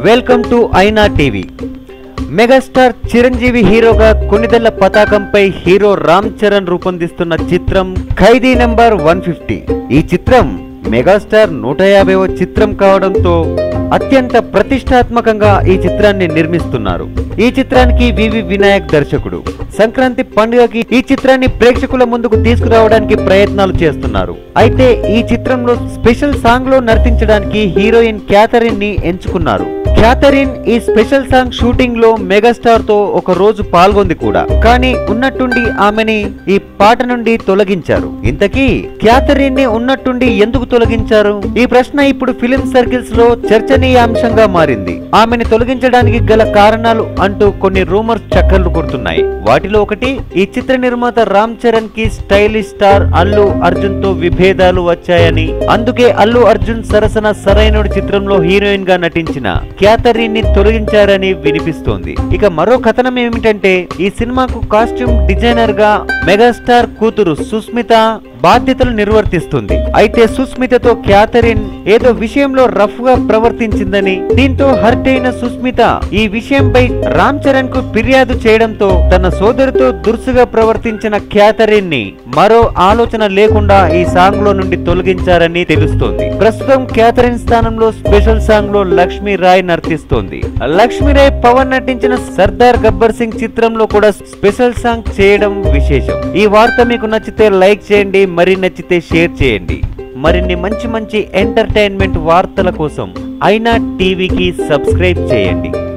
welcome to Aina TV megastar Chiranjeevi హీరోగా కొన్నిదెళ్ల పతాకంపై హీరో రామ్ చరణ్ రూపొందిస్తున్న చిత్రం ఖైదీ నెంబర్ వన్ ఫిఫ్టీ ఈ చిత్రం మెగాస్టార్ నూట యాభైవ చిత్రం కావడంతో అత్యంత ప్రతిష్టాత్మకంగా ఈ చిత్రాన్ని నిర్మిస్తున్నారు ఈ చిత్రానికి వివి వినాయక్ దర్శకుడు సంక్రాంతి పండుగకి ఈ చిత్రాన్ని ప్రేక్షకుల ముందుకు తీసుకురావడానికి ప్రయత్నాలు చేస్తున్నారు అయితే ఈ చిత్రంలో స్పెషల్ సాంగ్ లో నర్తించడానికి హీరోయిన్ క్యాథరిన్ ని ఎంచుకున్నారు క్యాథరిన్ ఈ స్పెషల్ సాంగ్ షూటింగ్ లో మెగాస్టార్ తో ఒక రోజు పాల్గొంది కూడా కానీ ఉన్నట్టుండి ఆమెని ఈ పాట నుండి తొలగించారు ఇంతకీ క్యాథరిన్ ని ఉన్నట్టుండి ఎందుకు తొలగించారు ఈ ప్రశ్న ఇప్పుడు ఫిలిం సర్కిల్స్ లో చర్చనీయాంశంగా మారింది ఆమెని తొలగించడానికి గల కారణాలు అంటూ కొన్ని రూమర్స్ చక్కర్లు కొడుతున్నాయి వాటిలో ఒకటి ఈ చిత్ర నిర్మాత రామ్ చరణ్ కి స్టైలిష్ స్టార్ అల్లు అర్జున్ తో విభేదాలు వచ్చాయని అందుకే అల్లు అర్జున్ సరసన సరైనడు చిత్రంలో హీరోయిన్ గా నటించిన క్యాథరిన్ ని తొలగించారని వినిపిస్తోంది ఇక మరో కథనం ఏమిటంటే ఈ సినిమాకు కాస్ట్యూమ్ డిజైనర్ గా మెగాస్టార్ కూతురు సుస్మిత బాధ్యతలు నిర్వర్తిస్తుంది అయితే సుస్మితతో క్యాథరిన్ ఏదో విషయంలో రఫ్ గా ప్రవర్తించిందని దీంతో హర్ట్ అయిన సుస్మిత ఈ విషయంపై రామ్ చరణ్ కు ఫిర్యాదు చేయడంతో తన సోదరితో దురుసుగా ప్రవర్తించిన క్యాథరిన్ ని మరో ఆలోచన లేకుండా ఈ సాంగ్ లో నుండి తొలగించారని తెలుస్తోంది ప్రస్తుతం క్యాథరిన్ స్థానంలో స్పెషల్ సాంగ్ లో లక్ష్మీ రాయ్ నర్తిస్తోంది లక్ష్మీ రాయ్ పవన్ నటించిన సర్దార్ గబ్బర్ సింగ్ చిత్రంలో కూడా స్పెషల్ సాంగ్ చేయడం విశేషం ఈ వార్త మీకు నచ్చితే లైక్ చేయండి మరి నచ్చితే షేర్ చేయండి మరిన్ని మంచి మంచి ఎంటర్టైన్మెంట్ వార్తల కోసం ఐనా టీవీకి సబ్స్క్రైబ్ చేయండి